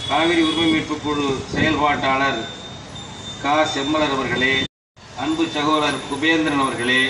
காவிரி உரிமை மீட்பு குழு செயல்பாட்டாளர் கா செம்மலர் அவர்களே அன்பு சகோதரர் குபேந்திரன் அவர்களே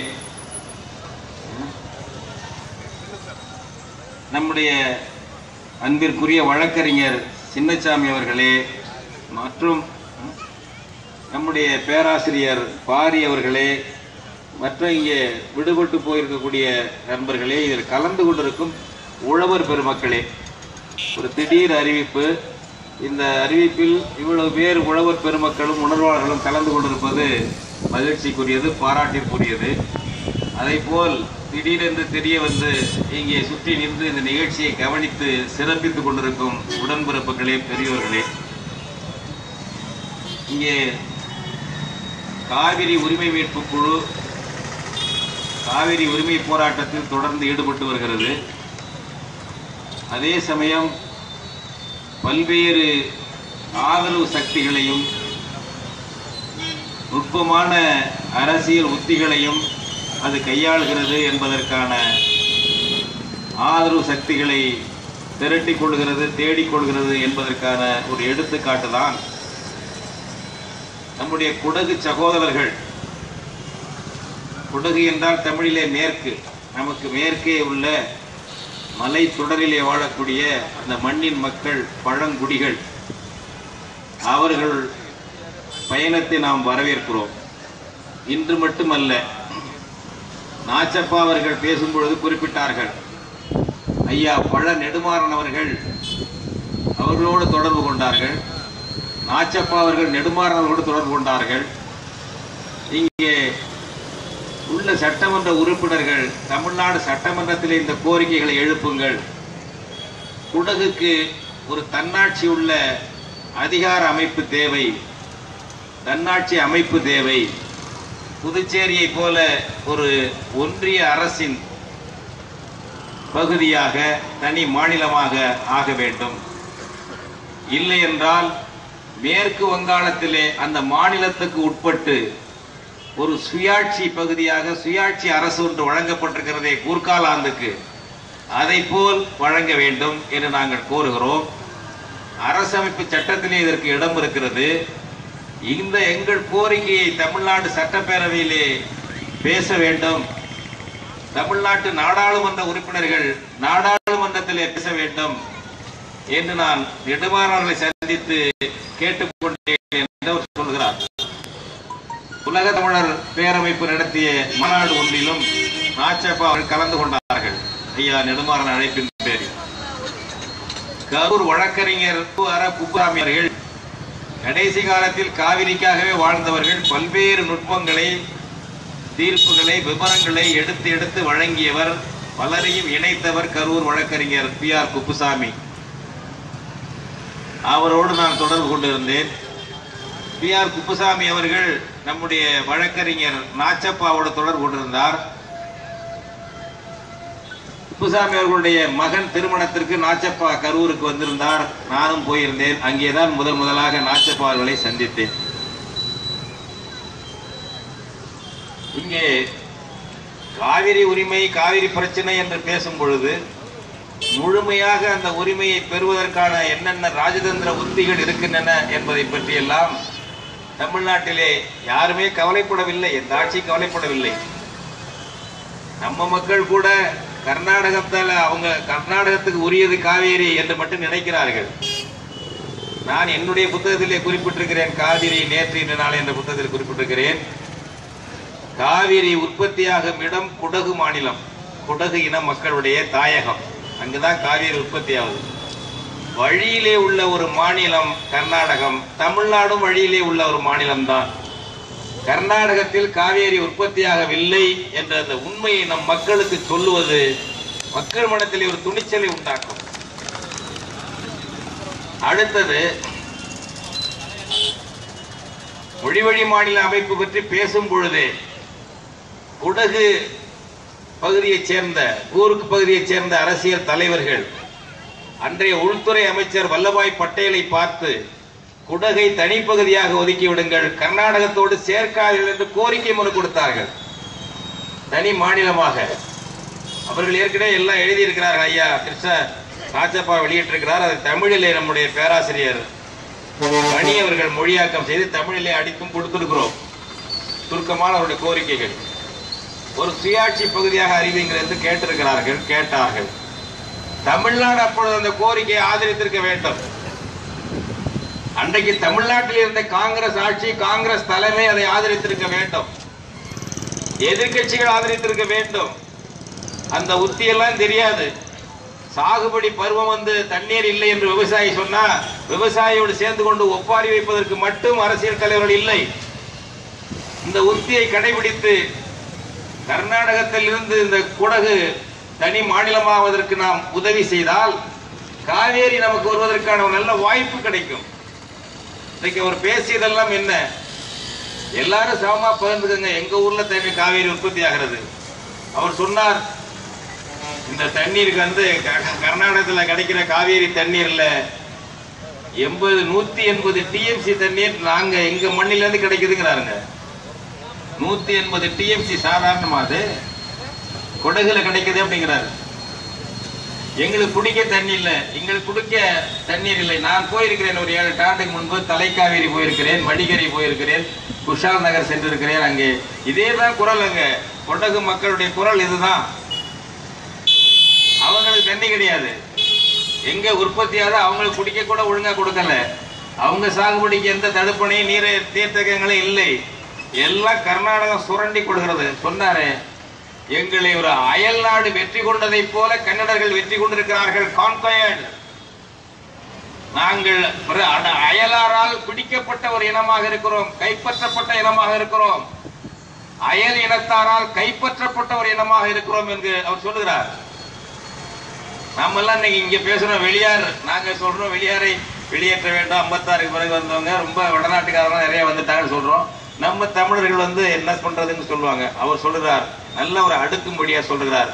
நம்முடைய அன்பிற்குரிய வழக்கறிஞர் சின்னசாமி அவர்களே மற்றும் நம்முடைய பேராசிரியர் பாரி அவர்களே மற்ற இங்கே விடுபட்டு போயிருக்கக்கூடிய நண்பர்களே இதில் கலந்து கொண்டிருக்கும் உழவர் பெருமக்களே ஒரு திடீர் அறிவிப்பு இந்த அறிவிப்பில் இவ்வளவு பேர் உழவர் பெருமக்களும் உணர்வாளர்களும் கலந்து கொண்டிருப்பது மகிழ்ச்சிக்குரியது பாராட்டிற்குரியது அதைப்போல் திடீரென்று தெரிய வந்து இங்கே சுற்றி நின்று இந்த நிகழ்ச்சியை கவனித்து சிறப்பித்துக் கொண்டிருக்கும் உடன்பிறப்புகளே பெரியோர்களே இங்கே காவிரி உரிமை மீட்பு குழு காவிரி உரிமை போராட்டத்தில் தொடர்ந்து ஈடுபட்டு வருகிறது அதே சமயம் பல்வேறு ஆதரவு சக்திகளையும் நுட்பமான அரசியல் உத்திகளையும் அது கையாளுகிறது என்பதற்கான ஆதரவு சக்திகளை திரட்டிக் கொள்கிறது தேடிக் கொள்கிறது என்பதற்கான ஒரு எடுத்துக்காட்டு தான் நம்முடைய குடகு சகோதரர்கள் குடகு என்றால் தமிழிலே மேற்கு நமக்கு மேற்கே உள்ள மலை தொடரிலே வாழக்கூடிய அந்த மண்ணின் மக்கள் பழங்குடிகள் அவர்கள் பயணத்தை நாம் வரவேற்கிறோம் இன்று மட்டுமல்ல நாச்சப்பா அவர்கள் பேசும்பொழுது குறிப்பிட்டார்கள் ஐயா பழ நெடுமாறன் அவர்கள் அவர்களோடு தொடர்பு கொண்டார்கள் நாச்சப்பா அவர்கள் நெடுமாறன் அவர்களோடு தொடர்பு கொண்டார்கள் இங்கே உள்ள சட்டமன்ற உறுப்பினர்கள் தமிழ்நாடு சட்டமன்றத்தில் இந்த கோரிக்கைகளை எழுப்புங்கள் குடகுக்கு ஒரு தன்னாட்சி உள்ள அதிகார அமைப்பு தேவை தன்னாட்சி அமைப்பு தேவை புதுச்சேரியை போல ஒரு ஒன்றிய அரசின் பகுதியாக தனி மாநிலமாக ஆக வேண்டும் இல்லை என்றால் மேற்கு வங்காளத்திலே அந்த மாநிலத்துக்கு உட்பட்டு ஒரு சுயாட்சி பகுதியாக சுயாட்சி அரசு ஒன்று வழங்கப்பட்டிருக்கிறதே கூர்காலாந்துக்கு அதை போல் வழங்க வேண்டும் என்று நாங்கள் கோருகிறோம் அரசமைப்பு சட்டத்திலே இதற்கு இடம் இருக்கிறது இந்த எங்கள் கோரிக்கையை தமிழ்நாடு சட்டப்பேரவையிலே பேச வேண்டும் தமிழ்நாட்டு நாடாளுமன்ற உறுப்பினர்கள் நாடாளுமன்றத்திலே பேச வேண்டும் என்று நான் நெடுமாறவர்களை சந்தித்து கேட்டுக்கொண்டேன் என்று அவர் சொல்கிறார் உலக தமிழர் பேரமைப்பு நடத்திய மாநாடு ஒன்றிலும் நாச்சப்பா அவர்கள் கலந்து கொண்டார்கள் ஐயா நெடுமாறன் அழைப்பின் பேரில் கரூர் வழக்கறிஞர் கு. அர குப்புராமி அவர்கள் கடைசி காலத்தில் காவிரிக்காகவே வாழ்ந்தவர்கள் பல்வேறு நுட்பங்களை தீர்ப்புகளை விவரங்களை எடுத்து எடுத்து வழங்கியவர் பலரையும் இணைத்தவர் கரூர் வழக்கறிஞர் பி ஆர் குப்புசாமி அவரோடு நான் தொடர்பு கொண்டிருந்தேன் பி ஆர் குப்புசாமி அவர்கள் நம்முடைய வழக்கறிஞர் நாச்சப்பாவோடு தொடர்பு கொண்டிருந்தார் குப்புசாமி அவர்களுடைய மகன் திருமணத்திற்கு நாச்சப்பா கரூருக்கு வந்திருந்தார் நானும் போயிருந்தேன் அங்கேதான் முதல் முதலாக நாச்சப்பா அவர்களை சந்தித்தேன் இங்கே காவிரி உரிமை காவிரி பிரச்சனை என்று பேசும் பொழுது முழுமையாக அந்த உரிமையை பெறுவதற்கான என்னென்ன ராஜதந்திர உத்திகள் இருக்கின்றன என்பதை பற்றியெல்லாம் தமிழ்நாட்டிலே யாருமே கவலைப்படவில்லை எந்த ஆட்சி கவலைப்படவில்லை நம்ம மக்கள் கூட கர்நாடகத்தால அவங்க கர்நாடகத்துக்கு உரியது காவேரி என்று மட்டும் நினைக்கிறார்கள் நான் என்னுடைய புத்தகத்திலே குறிப்பிட்டிருக்கிறேன் காவிரி நேற்று இன்று நாளை என்ற புத்தகத்தில் குறிப்பிட்டிருக்கிறேன் காவிரி உற்பத்தியாகும் இடம் குடகு மாநிலம் குடகு இன மக்களுடைய தாயகம் அங்குதான் காவிரி உற்பத்தி ஆகுது வழியிலே உள்ள ஒரு மாநிலம் கர்நாடகம் தமிழ்நாடும் வழியிலே உள்ள ஒரு மாநிலம்தான் கர்நாடகத்தில் காவேரி உற்பத்தியாகவில்லை என்ற அந்த உண்மையை நம் மக்களுக்கு சொல்லுவது மக்கள் மனத்திலே ஒரு துணிச்சலை உண்டாக்கும் அடுத்தது மொழி வழி மாநில அமைப்பு பற்றி பேசும் பொழுதே குடகு பகுதியைச் சேர்ந்த கூருக்கு பகுதியைச் சேர்ந்த அரசியல் தலைவர்கள் அன்றைய உள்துறை அமைச்சர் வல்லபாய் பட்டேலை பார்த்து குடகை தனிப்பகுதியாக ஒதுக்கி விடுங்கள் கர்நாடகத்தோடு சேர்க்காதீர்கள் என்று கோரிக்கை மனு கொடுத்தார்கள் தனி மாநிலமாக அவர்கள் ஏற்கனவே எல்லாம் எழுதியிருக்கிறார்கள் ஐயா கிருஷ்ண ராஜப்பா வெளியிட்டிருக்கிறார் அது தமிழிலே நம்முடைய பேராசிரியர் மணி அவர்கள் மொழியாக்கம் செய்து தமிழிலே அடித்தும் கொடுத்திருக்கிறோம் சுருக்கமான அவருடைய கோரிக்கைகள் ஒரு சுயாட்சி பகுதியாக அறிவிங்கள் என்று கேட்டிருக்கிறார்கள் கேட்டார்கள் தமிழ்நாடு அப்பொழுது அந்த கோரிக்கையை ஆதரித்திருக்க வேண்டும் அன்றைக்கு தமிழ்நாட்டில் இருந்த காங்கிரஸ் ஆட்சி காங்கிரஸ் தலைமை அதை ஆதரித்திருக்க வேண்டும் எதிர்க்கட்சிகள் ஆதரித்திருக்க வேண்டும் அந்த உத்தியெல்லாம் தெரியாது சாகுபடி பருவம் வந்து தண்ணீர் இல்லை என்று விவசாயி சொன்னா விவசாயியோடு சேர்ந்து கொண்டு ஒப்பாரி வைப்பதற்கு மட்டும் அரசியல் தலைவர்கள் இல்லை இந்த உத்தியை கடைபிடித்து கர்நாடகத்தில் இருந்து இந்த குடகு தனி மாநிலமாவதற்கு நாம் உதவி செய்தால் காவேரி நமக்கு வருவதற்கான ஒரு நல்ல வாய்ப்பு கிடைக்கும் இன்னைக்கு அவர் பேசியதெல்லாம் என்ன எல்லாரும் சமமா பகிர்ந்துக்கங்க எங்க ஊர்ல தண்ணி காவேரி உற்பத்தி ஆகிறது அவர் சொன்னார் இந்த தண்ணீருக்கு வந்து க- கர்நாடகத்துல கிடைக்கிற காவேரி தண்ணீர்ல எண்பது நூத்தி எண்பது டிஎம்சி தண்ணீர் நாங்க எங்க மண்ணில இருந்து கிடைக்குதுங்கிறாருங்க நூத்தி எண்பது டிஎம்சி சாதாரணமா அது குடகுல கிடைக்குது அப்படிங்கிறாரு எங்களுக்கு குடிக்க தண்ணி இல்லை எங்களுக்கு குடிக்க தண்ணீர் இல்லை நான் போயிருக்கிறேன் ஒரு ஏழு எட்டு ஆண்டுக்கு முன்பு தலைக்காவேரி போயிருக்கிறேன் மடிகரி போயிருக்கிறேன் குஷால் நகர் சென்றிருக்கிறேன் அங்கே இதே தான் குரல் அங்க கொடகு மக்களுடைய குரல் இதுதான் அவங்களுக்கு தண்ணி கிடையாது எங்க உற்பத்தியாவது அவங்களுக்கு குடிக்க கூட ஒழுங்கா கொடுக்கல அவங்க சாகுபடிக்கு எந்த தடுப்பணையும் நீர் தீர்த்தகங்களும் இல்லை எல்லாம் கர்நாடகம் சுரண்டி கொடுக்கிறது சொன்னாரு எங்களை ஒரு அயல் நாடு வெற்றி கொண்டதைப் போல கன்னடர்கள் வெற்றி கொண்டிருக்கிறார்கள் கான்கயர்டு நாங்கள் ஒரு அட- அயலாரால் பிடிக்கப்பட்ட ஒரு இனமாக இருக்கிறோம் கைப்பற்றப்பட்ட இனமாக இருக்கிறோம் அயல் இனத்தாரால் கைப்பற்றப்பட்ட ஒரு இனமாக இருக்கிறோம் என்று அவர் சொல்லுகிறார் நாம எல்லாம் இன்னைக்கு இங்க பேசுறோம் வெளியார் நாங்க சொல்றோம் வெளியாரை வெளியேற்ற வேண்டும் ஐம்பத்தாறுக்கு பிறகு வந்தவங்க ரொம்ப வடநாட்டுக்காரங்க நிறைய வந்துட்டாங்கன்னு சொல்றோம் நம்ம தமிழர்கள் வந்து என்ன பண்றதுன்னு சொல்லுவாங்க அவர் சொல்லுகிறார் நல்ல ஒரு அடுக்கும்படியா சொல்லுகிறார்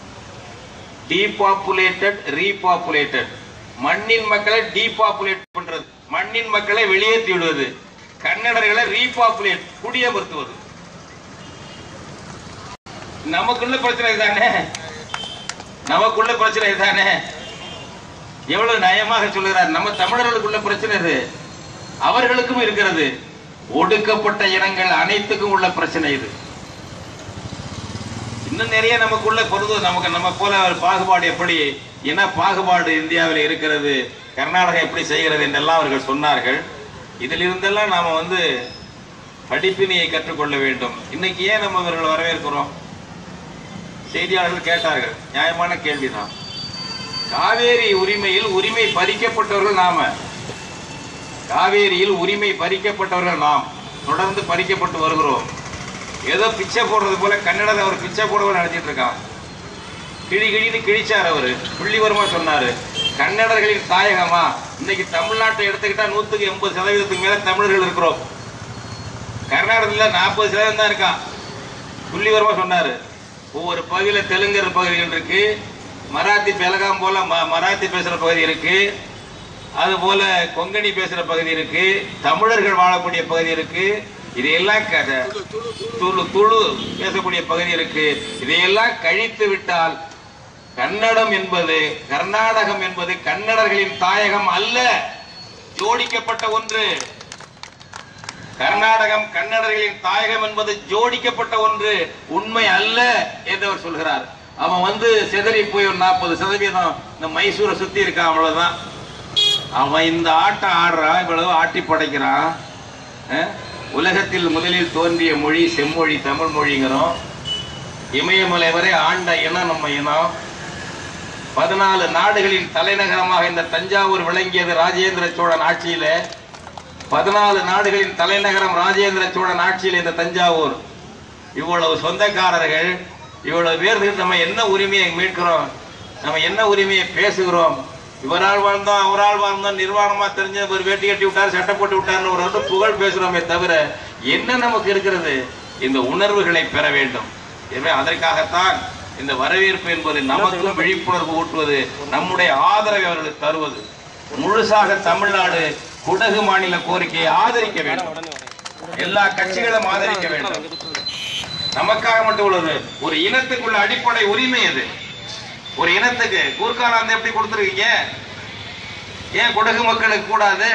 டீபாப்புலேட்டட் ரீபாப்புலேட்டட் மண்ணின் மக்களை டீபாப்புலேட் பண்றது மண்ணின் மக்களை வெளியேற்றி விடுவது கன்னடர்களை ரீபாப்புலேட் குடியமர்த்துவது நமக்குள்ள பிரச்சனை தானே நமக்குள்ள பிரச்சனை தானே எவ்வளவு நயமாக சொல்லுகிறார் நம்ம தமிழர்களுக்குள்ள பிரச்சனை இது அவர்களுக்கும் இருக்கிறது ஒடுக்கப்பட்ட இனங்கள் அனைத்துக்கும் உள்ள பிரச்சனை இது இன்னும் நிறைய நமக்குள்ள பொருது நமக்கு நம்ம போல ஒரு பாகுபாடு எப்படி இன பாகுபாடு இந்தியாவில் இருக்கிறது கர்நாடகா எப்படி செய்கிறது என்றெல்லாம் அவர்கள் சொன்னார்கள் இதில் இருந்தெல்லாம் நாம வந்து படிப்பினையை கற்றுக்கொள்ள வேண்டும் இன்னைக்கு ஏன் நம்ம இவர்களை வரவேற்கிறோம் செய்தியாளர்கள் கேட்டார்கள் நியாயமான கேள்விதான் காவேரி உரிமையில் உரிமை பறிக்கப்பட்டவர்கள் நாம காவேரியில் உரிமை பறிக்கப்பட்டவர்கள் நாம் தொடர்ந்து பறிக்கப்பட்டு வருகிறோம் ஏதோ பிச்சை போடுறது போல கன்னடத்தில் அவர் பிச்சை போடவே நினைச்சிட்டு இருக்கான் கிழி கிழின்னு கிழிச்சார் அவரு புள்ளிவரமா சொன்னாரு கன்னடர்களின் தாயகமா இன்னைக்கு தமிழ்நாட்டை எடுத்துக்கிட்டா நூத்துக்கு எண்பது சதவீதத்துக்கு மேல தமிழர்கள் இருக்கிறோம் கர்நாடகத்துல நாற்பது சதவீதம் தான் இருக்கான் புள்ளிவரமா சொன்னாரு ஒவ்வொரு பகுதியில தெலுங்கர் பகுதிகள் இருக்கு மராத்தி பெலகாம் போல ம- மராத்தி பேசுற பகுதி இருக்கு அது போல கொங்கணி பேசுற பகுதி இருக்கு தமிழர்கள் வாழக்கூடிய பகுதி இருக்கு இதையெல்லாம் க- துளு துளு பேசக்கூடிய பகுதி இருக்கு இதையெல்லாம் கழித்து விட்டால் கன்னடம் என்பது கர்நாடகம் என்பது கன்னடர்களின் தாயகம் அல்ல ஜோடிக்கப்பட்ட ஒன்று கர்நாடகம் கன்னடர்களின் தாயகம் என்பது ஜோடிக்கப்பட்ட ஒன்று உண்மை அல்ல என்று அவர் சொல்கிறார் அவன் வந்து சிதறி போய் ஒரு நாற்பது சதவீதம் இந்த மைசூரை சுத்தி இருக்கான் அவ்வளவுதான் அவன் இந்த ஆட்டம் ஆடுறான் இவ்வளவு ஆட்டி படைக்கிறான் அஹ்? உலகத்தில் முதலில் தோன்றிய மொழி செம்மொழி தமிழ் மொழிங்கிறோம் இமயமலை வரை ஆண்ட இனம் நம்ம இனம் பதினாலு நாடுகளின் தலைநகரமாக இந்த தஞ்சாவூர் விளங்கியது ராஜேந்திர சோழன் ஆட்சியில பதினாலு நாடுகளின் தலைநகரம் ராஜேந்திர சோழன் ஆட்சியில் இந்த தஞ்சாவூர் இவ்வளவு சொந்தக்காரர்கள் இவ்வளவு பேருக்கு நம்ம என்ன உரிமையை மீட்கிறோம் நம்ம என்ன உரிமையை பேசுகிறோம் இவரால் வாழ்ந்தோம் அவரால் வாழ்ந்தோம் நிர்வாணமா தெரிஞ்ச ஒரு வேட்டி கட்டி விட்டார் சட்டை போட்டு விட்டார்னு ஒரு வந்து புகழ் பேசுறோமே தவிர என்ன நமக்கு இருக்கிறது இந்த உணர்வுகளை பெற வேண்டும் எனவே அதற்காகத்தான் இந்த வரவேற்பு என்பது நமக்கு விழிப்புணர்வு ஊட்டுவது நம்முடைய ஆதரவை அவர்களுக்கு தருவது முழுசாக தமிழ்நாடு குடகு மாநில கோரிக்கையை ஆதரிக்க வேண்டும் எல்லா கட்சிகளும் ஆதரிக்க வேண்டும் நமக்காக மட்டும் உள்ளது ஒரு இனத்துக்குள்ள அடிப்படை உரிமை அது ஒரு இனத்துக்கு கூர்காலாந்து எப்படி கொடுத்துருக்கீங்க ஏன் கொடகு மக்களுக்கு கூடாது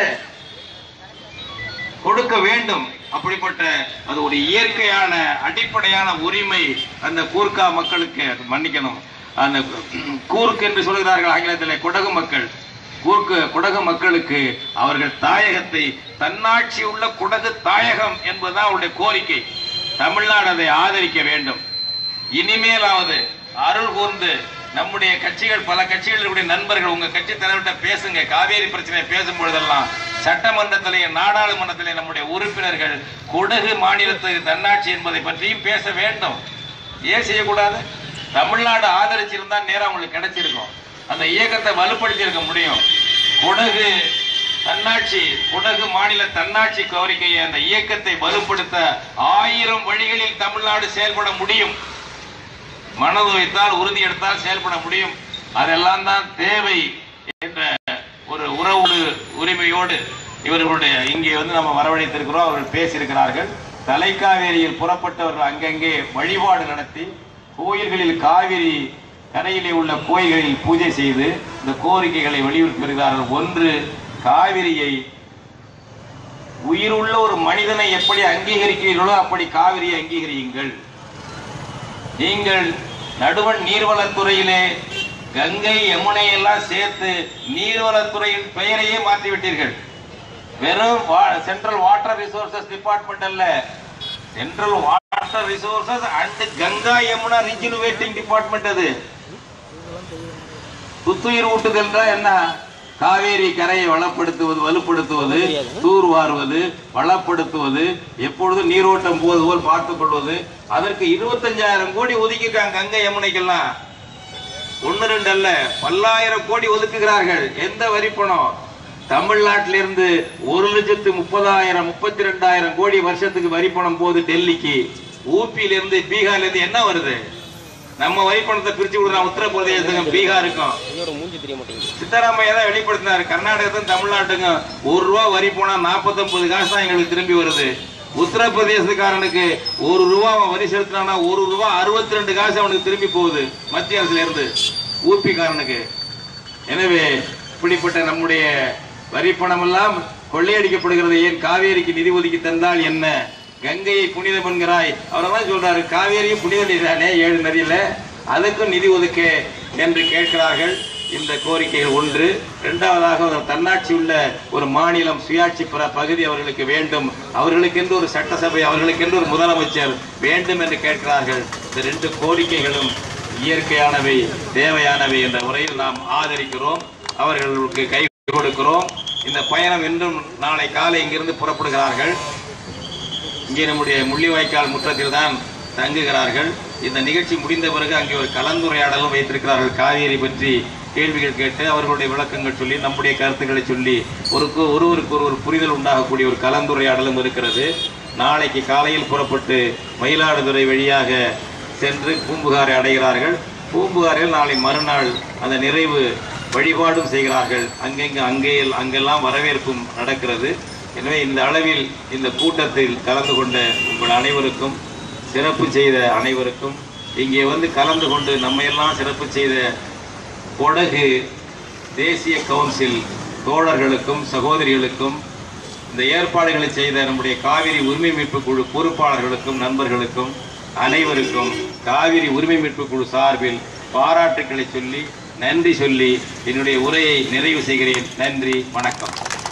கொடுக்க வேண்டும் அப்படிப்பட்ட அது ஒரு இயற்கையான அடிப்படையான உரிமை அந்த கூர்க்கா மக்களுக்கு அது மன்னிக்கணும் அந்த கூர்க் என்று சொல்கிறார்கள் ஆங்கிலத்தில் கொடகு மக்கள் கூர்க்கு குடகு மக்களுக்கு அவர்கள் தாயகத்தை தன்னாட்சி உள்ள குடகு தாயகம் என்பதுதான் அவருடைய கோரிக்கை தமிழ்நாடு அதை ஆதரிக்க வேண்டும் இனிமேலாவது அருள் கூர்ந்து நம்முடைய கட்சிகள் பல கட்சிகள் இருக்கக்கூடிய நண்பர்கள் உங்க கட்சி தலைவர்கிட்ட பேசுங்க காவேரி பிரச்சனை பேசும் பொழுதெல்லாம் சட்டமன்றத்திலேயும் நாடாளுமன்றத்திலே நம்முடைய உறுப்பினர்கள் குடகு மாநிலத்துக்கு தன்னாட்சி என்பதை பற்றியும் பேச வேண்டும் ஏன் செய்யக்கூடாது தமிழ்நாடு ஆதரிச்சிருந்தா நேரம் அவங்களுக்கு கிடைச்சிருக்கும் அந்த இயக்கத்தை வலுப்படுத்தி இருக்க முடியும் குடகு தன்னாட்சி குடகு மாநில தன்னாட்சி கோரிக்கையை அந்த இயக்கத்தை வலுப்படுத்த ஆயிரம் வழிகளில் தமிழ்நாடு செயல்பட முடியும் மனது வைத்தால் உறுதி எடுத்தால் செயல்பட முடியும் அதெல்லாம் தான் தேவை என்ற ஒரு உறவு உரிமையோடு இவர்களுடைய இங்கே வந்து நம்ம வரவழைத்திருக்கிறோம் அவர்கள் பேசியிருக்கிறார்கள் தலைக்காவேரியில் புறப்பட்டவர்கள் அங்கங்கே வழிபாடு நடத்தி கோயில்களில் காவிரி கரையிலே உள்ள கோயில்களில் பூஜை செய்து இந்த கோரிக்கைகளை வலியுறுத்தி வருகிறார்கள் ஒன்று காவிரியை உயிருள்ள ஒரு மனிதனை எப்படி அங்கீகரிக்கிறீர்களோ அப்படி காவிரியை அங்கீகரியுங்கள் நீங்கள் நடுவன் நீர்வளத்துறையிலே கங்கை யமுனை எல்லாம் சேர்த்து நீர்வளத்துறையின் பெயரையே மாற்றி விட்டீர்கள் வெறும் சென்ட்ரல் வாட்டர் ரிசோர்சஸ் டிபார்ட்மெண்ட் அல்ல central water resources and Ganga Yamuna rejuvenating department அது புத்துயிர் ஊட்டுதல் என்ன காவேரி கரையை வளப்படுத்துவது வலுப்படுத்துவது தூர்வாருவது வளப்படுத்துவது எப்பொழுதும் நீரோட்டம் போவது போல் பார்த்துக் கொள்வது அதற்கு இருபத்தஞ்சாயிரம் கோடி ஒதுக்கியிருக்காங்க கங்கை யமுனைக்கெல்லாம் ஒன்னு ரெண்டு அல்ல பல்லாயிரம் கோடி ஒதுக்குகிறார்கள் எந்த வரி பணம் தமிழ்நாட்டிலிருந்து ஒரு லட்சத்து முப்பதாயிரம் முப்பத்தி ரெண்டாயிரம் கோடி வருஷத்துக்கு வரி பணம் போகுது டெல்லிக்கு ஊபியில இருந்து பீகார்ல இருந்து என்ன வருது நம்ம வரி பணத்தை பிரிச்சு கொடுக்குறான் உத்தரப்பிரதேசத்துக்கும் பீகாருக்கும் ஐயோட மூஞ்சி தெரிய மாட்டேங்குது சித்தராமையா தான் வெளிப்படுத்தினாரு கர்நாடகத்துக்கும் தமிழ்நாட்டுக்கும் ஒரு ரூபா வரி போனா நாற்பத்தொன்பது காசு தான் எங்களுக்கு திரும்பி வருது உத்தரப்பிரதேசக்காரனுக்கு ஒரு ரூபா அவன் வரி செலுத்தினானா ஒரு ரூபா அறுபத்தி ரெண்டு காசு அவனுக்கு திரும்பி போகுது மத்திய அரசுல இருந்து ஊபிக்காரனுக்கு எனவே இப்படிப்பட்ட நம்முடைய வரி பணம் எல்லாம் கொள்ளையடிக்கப்படுகிறது ஏன் காவேரிக்கு நிதி ஒதுக்கி தந்தால் என்ன கங்கையை புனிதம் என்கிறாய் அவரெல்லாம் சொல்றாரு காவேரியும் புனித நீதானே ஏழு நதியில அதுக்கும் நிதி ஒதுக்க என்று கேட்கிறார்கள் இந்த கோரிக்கைகள் ஒன்று இரண்டாவதாக ஒரு தன்னாட்சி உள்ள ஒரு மாநிலம் சுயாட்சி பெற பகுதி அவர்களுக்கு வேண்டும் அவர்களுக்கென்று ஒரு சட்டசபை அவர்களுக்கென்று ஒரு முதலமைச்சர் வேண்டும் என்று கேட்கிறார்கள் இந்த ரெண்டு கோரிக்கைகளும் இயற்கையானவை தேவையானவை என்ற முறையில் நாம் ஆதரிக்கிறோம் அவர்களுக்கு கை கொடுக்கிறோம் இந்த பயணம் இன்றும் நாளை காலை இங்கிருந்து புறப்படுகிறார்கள் இங்கே நம்முடைய முள்ளிவாய்க்கால் முற்றத்தில் தான் தங்குகிறார்கள் இந்த நிகழ்ச்சி முடிந்த பிறகு அங்கே ஒரு கலந்துரையாடலும் வைத்திருக்கிறார்கள் காவேரி பற்றி கேள்விகள் கேட்டு அவர்களுடைய விளக்கங்கள் சொல்லி நம்முடைய கருத்துக்களை சொல்லி ஒருக்கு ஒருவருக்கு ஒருவர் புரிதல் உண்டாகக்கூடிய ஒரு கலந்துரையாடலும் இருக்கிறது நாளைக்கு காலையில் புறப்பட்டு மயிலாடுதுறை வழியாக சென்று பூம்புகாரை அடைகிறார்கள் பூம்புகாரில் நாளை மறுநாள் அந்த நிறைவு வழிபாடும் செய்கிறார்கள் அங்கெங்கு அங்கே அங்கெல்லாம் வரவேற்பும் நடக்கிறது எனவே இந்த அளவில் இந்த கூட்டத்தில் கலந்து கொண்ட உங்கள் அனைவருக்கும் சிறப்பு செய்த அனைவருக்கும் இங்கே வந்து கலந்து கொண்டு நம்மையெல்லாம் சிறப்பு செய்த கொடகு தேசிய கவுன்சில் தோழர்களுக்கும் சகோதரிகளுக்கும் இந்த ஏற்பாடுகளை செய்த நம்முடைய காவிரி உரிமை மீட்பு குழு பொறுப்பாளர்களுக்கும் நண்பர்களுக்கும் அனைவருக்கும் காவிரி உரிமை மீட்பு குழு சார்பில் பாராட்டுக்களை சொல்லி நன்றி சொல்லி என்னுடைய உரையை நிறைவு செய்கிறேன் நன்றி வணக்கம்